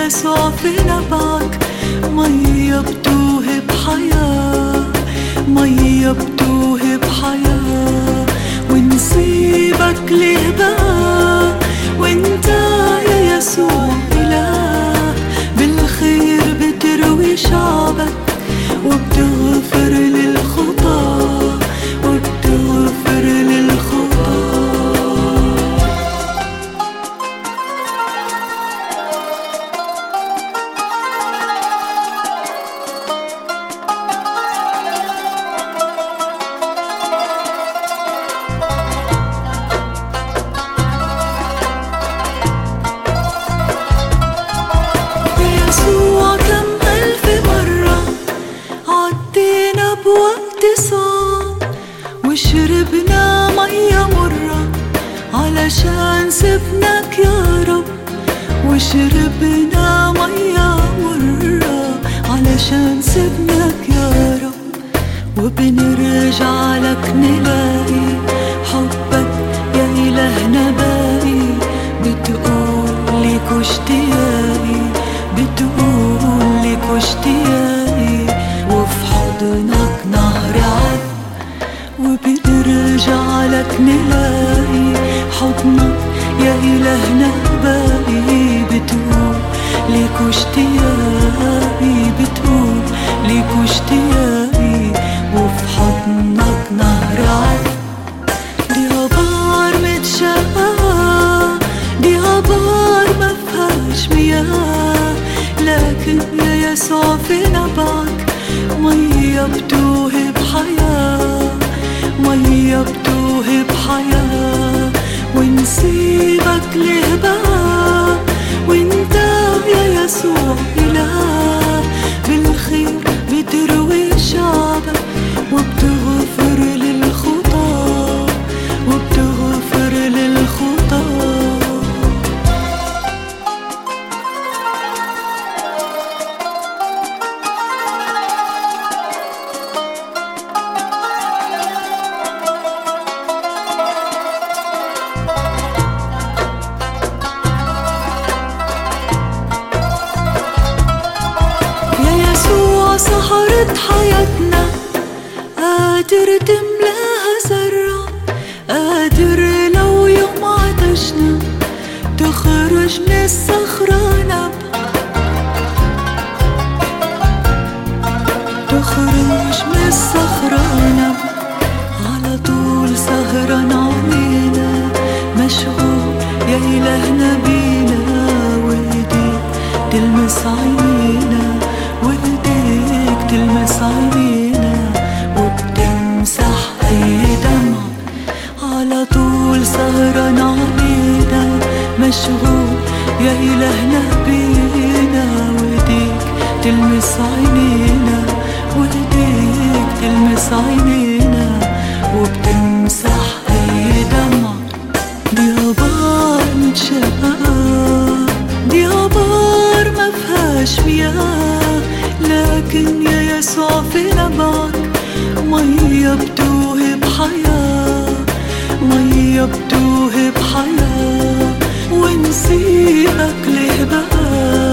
يسوع في نبعك مية بتوهي بحياة مية بتوهي بحياة ونسيبك ليه بقى وانت يا يسوع إله بالخير بتروي شعبك وبتغفر للخطا وبتغفر للخطا يسوع كم ألف مرة عدينا بوقت صعب وشربنا مية مرة علشان سبناك يا رب وشربنا مية مرة علشان سبناك يا رب وبنرجع لك نلاقي حبك يا إلهنا باقي بتقول لك اشتياقي بتقول لك اشتياقي وفي حضنك نهر عد وبنرجع لك نلاقي حضنك يا إلهنا باقي بتقول لك اشتياقي بتقول لك اشتياقي وفي حضنك نهر عد دي أبار متشققة دي أبار ما فيهاش مياه لكن يا يسوع في نبعك مية بتوهي بحياة مية بتوهي بحياة ونسيبك ليه بقى وانت يا يسوع إله بالخير بتروي شعبك وبتغفر للخطا وبتغفر للخطا يا يسوع سهرة حياتنا قادر تملاها زرع قادر لو يوم عطشنا تخرج من الصخرة نبع تخرج من الصخرة نبع على طول سهران علينا مشغول يا إلهنا بينا وإيديك تلمس عينينا وإيديك تلمس عينينا وبتمسح أي دمع على طول سهران علينا مشغول يا إلهنا بينا وإيديك تلمس عينينا وإيديك تلمس عينينا وبتمسح أي دمع دي أبار متشققة دي أبار ما فيهاش مياه لكن يا يسوع في نبعك مية بتوهي بحياة مية بتوهي بحياة ونسيبك ليه بقى